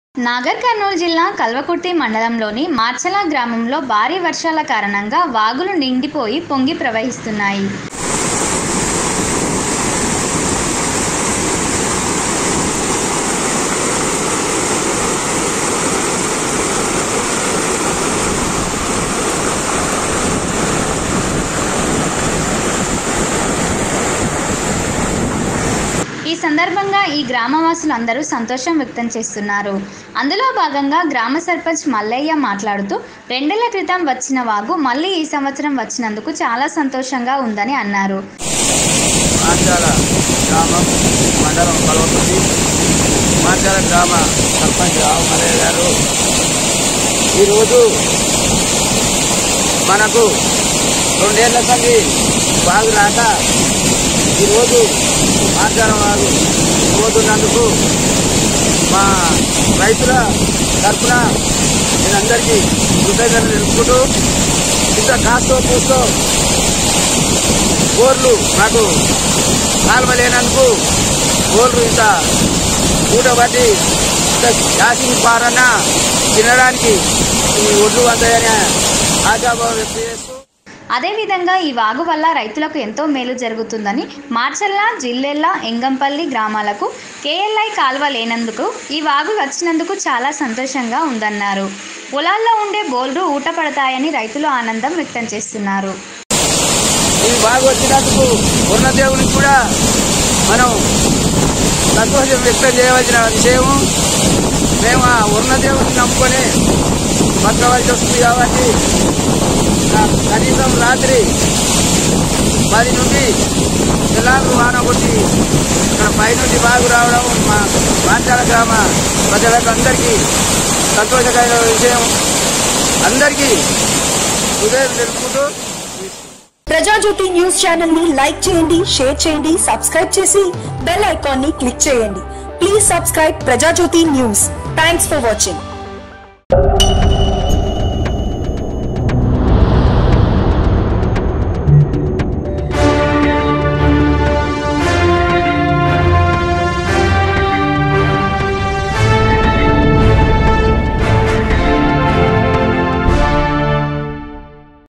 నాగర్ కర్నూలు జిల్లా కల్వకుర్తి మండలంలోని మార్చల గ్రామంలో భారీ వర్షాల కారణంగా వాగులు నిండిపోయి పొంగి ప్రవహిస్తున్నాయి ఈ సందర్భంగా ఈ గ్రామవాసులందరూ సంతోషం వ్యక్తం చేస్తున్నారు అందులో భాగంగా గ్రామ సర్పంచ్ మల్లయ్య మాట్లాడుతూ రెండేళ్ల క్రితం వచ్చిన వాగు మళ్ళీ ఈ సంవత్సరం వచ్చినందుకు చాలా సంతోషంగా ఉందని అన్నారు మాచాల గ్రామం మండలం కలవతుంది మాచాల గ్రామ సర్పంచ్ రావు మల్లయ్య గారు ఈరోజు మనకు రెండేళ్ల సంది బాగు రాక ఈరోజు మాచాల వారు పోతున్నందుకు మా రైతుల తరఫున నేనందరికీ కృతజ్ఞతలు తెలుపుకుంటూ ఇంత కాస్తో కూస్తో బోర్లు నాకు కాలువ లేనందుకు బోర్లు ఇంత కూటబట్టి ఇంత యాసింగ్ పారన్న తినడానికి ఈ ఒడ్లు అందాయని ఆశాభావం వ్యక్తం చేస్తూ అదేవిధంగా ఈ వాగు వల్ల రైతులకు ఎంతో మేలు జరుగుతుందని మార్చల్ల జిల్లెల్ల ఎంగంపల్లి గ్రామాలకు కేఎల్ఐ కాల్వ లేనందుకు ఈ వాగు వచ్చినందుకు చాలా సంతోషంగా ఉందన్నారు పొలాల్లో ఉండే బోల్లు ఊట పడతాయని రైతులు ఆనందం వ్యక్తం చేస్తున్నారు ఈ బాగా వచ్చినందుకు పూర్ణదేవునికి కూడా మనం సంతోషం వ్యక్తం చేయవలసిన విషయం మేము ఆ పూర్ణదేవుని నమ్ముకొని బతకవలసి వస్తుంది కాబట్టి ఆ కనీసం రాత్రి పది నుండి తెల్లారు వాన కొట్టి ఇక్కడ పై నుండి బాగు రావడం మా పాఠశాల గ్రామ ప్రజలకు అందరికీ సంతోషకరమైన విషయం అందరికీ హృదయం తెలుపుకుంటూ ప్రజాజ్యోతి న్యూస్ ఛానల్ ని లైక్ చేయండి షేర్ చేయండి సబ్స్క్రైబ్ చేసి బెల్ ఐకాన్ ని క్లిక్ చేయండి please subscribe Prajajyothi news thanks for watching